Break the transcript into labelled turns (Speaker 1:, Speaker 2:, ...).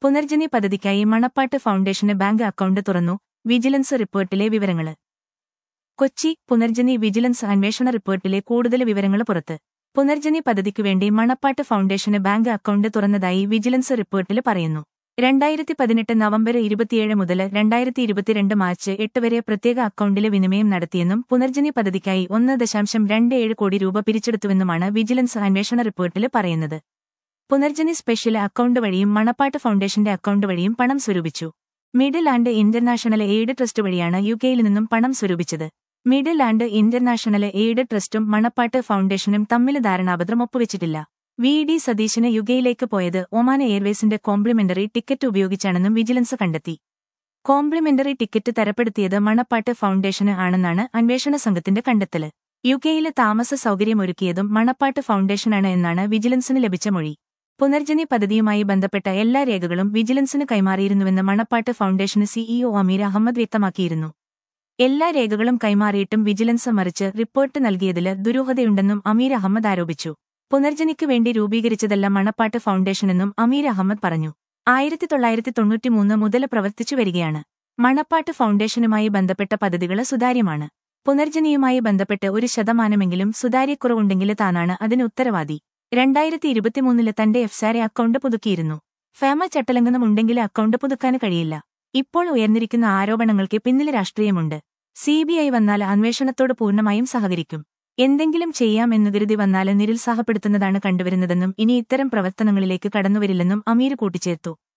Speaker 1: പുനർജനി പദ്ധതിക്കായി മണപ്പാട്ട് ഫൗണ്ടേഷന് bank account തുറന്നു വിജിലൻസ് റിപ്പോർട്ടിലെ വിവരങ്ങള് കൊച്ചി പുനർജനി വിജിലൻസ് അന്വേഷണ റിപ്പോർട്ടിലെ കൂടുതൽ വിവരങ്ങൾ പുറത്ത് പുനർജനി പദ്ധതിക്കുവേണ്ടി മണപ്പാട്ട് ഫൗണ്ടേഷന് ബാങ്ക് അക്കൗണ്ട് തുറന്നതായി വിജിലൻസ് റിപ്പോർട്ടിൽ പറയുന്നു രണ്ടായിരത്തി പതിനെട്ട് നവംബർ ഇരുപത്തിയേഴ് മുതൽ രണ്ടായിരത്തി ഇരുപത്തിരണ്ട് മാർച്ച് എട്ട് വരെ പ്രത്യേക അക്കൗണ്ടിലെ വിനിമയം നടത്തിയെന്നും പുനർജനി പദ്ധതിക്കായി ഒന്ന് ദശാംശം രണ്ട് ഏഴ് കോടി രൂപ പിരിച്ചെടുത്തുവെന്നുമാണ് വിജിലൻസ് അന്വേഷണ റിപ്പോർട്ടിൽ പറയുന്നത് പുനർജനി സ്പെഷ്യൽ അക്കൗണ്ട് വഴിയും മണപ്പാട്ട് ഫൗണ്ടേഷന്റെ അക്കൗണ്ട് വഴിയും പണം സ്വരൂപിച്ചു middle and international aid trust വഴിയാണ് യുകെയിൽ നിന്നും പണം സ്വരൂപിച്ചത് മിഡിൽ ആൻഡ് ഇന്റർനാഷണൽ എയ്ഡ് ട്രസ്റ്റും മണപ്പാട്ട് ഫൗണ്ടേഷനും തമ്മിൽ ധാരണാപത്രം ഒപ്പുവെച്ചിട്ടില്ല വി ഡി സതീശന് യുകെയിലേക്ക് പോയത് ഒമാൻ എയർവേസിന്റെ കോംപ്ലിമെന്ററി ടിക്കറ്റ് ഉപയോഗിച്ചാണെന്നും വിജിലൻസ് കണ്ടെത്തി കോംപ്ലിമെന്ററി ടിക്കറ്റ് തരപ്പെടുത്തിയത് മണപ്പാട്ട് ഫൗണ്ടേഷന് ആണെന്നാണ് അന്വേഷണ സംഘത്തിന്റെ കണ്ടെത്തല് യുകെയിലെ താമസ സൗകര്യമൊരുക്കിയതും മണപ്പാട്ട് ഫൗണ്ടേഷനാണ് എന്നാണ് വിജിലൻസിന് ലഭിച്ച മൊഴി പുനർജനി പദ്ധതിയുമായി ബന്ധപ്പെട്ട എല്ലാ രേഖകളും വിജിലൻസിന് കൈമാറിയിരുന്നുവെന്ന് മണപ്പാട്ട് ഫൗണ്ടേഷന് സിഇഒ അമീർ അഹമ്മദ് വ്യക്തമാക്കിയിരുന്നു എല്ലാ രേഖകളും കൈമാറിയിട്ടും വിജിലൻസ് മറിച്ച് റിപ്പോർട്ട് നൽകിയതില് ദുരൂഹതയുണ്ടെന്നും അമീർ അഹമ്മദ് ആരോപിച്ചു പുനർജനിക്ക് വേണ്ടി രൂപീകരിച്ചതല്ല മണപ്പാട്ട് ഫൗണ്ടേഷനെന്നും അമീർ അഹമ്മദ് പറഞ്ഞു ആയിരത്തി തൊള്ളായിരത്തി തൊണ്ണൂറ്റിമൂന്ന് മുതൽ പ്രവർത്തിച്ചു വരികയാണ് മണപ്പാട്ട് ഫൗണ്ടേഷനുമായി ബന്ധപ്പെട്ട പദ്ധതികൾ സുതാര്യമാണ് പുനർജനിയുമായി ബന്ധപ്പെട്ട് ഒരു ശതമാനമെങ്കിലും സുതാര്യക്കുറവുണ്ടെങ്കിൽ താനാണ് അതിന് ഉത്തരവാദി രണ്ടായിരത്തി ഇരുപത്തിമൂന്നില് തന്റെ എഫ്സാരെ അക്കൗണ്ട് പുതുക്കിയിരുന്നു ഫേമ ചട്ടലംഘനം ഉണ്ടെങ്കിൽ അക്കൗണ്ട് പുതുക്കാൻ കഴിയില്ല ഇപ്പോൾ ഉയർന്നിരിക്കുന്ന ആരോപണങ്ങൾക്ക് പിന്നിൽ രാഷ്ട്രീയമുണ്ട് സിബിഐ വന്നാൽ അന്വേഷണത്തോട് പൂർണ്ണമായും സഹകരിക്കും എന്തെങ്കിലും ചെയ്യാം എന്നു കരുതി വന്നാൽ നിരുത്സാഹപ്പെടുത്തുന്നതാണ് കണ്ടുവരുന്നതെന്നും ഇനി ഇത്തരം പ്രവർത്തനങ്ങളിലേക്ക് കടന്നുവരില്ലെന്നും അമീർ കൂട്ടിച്ചേർത്തു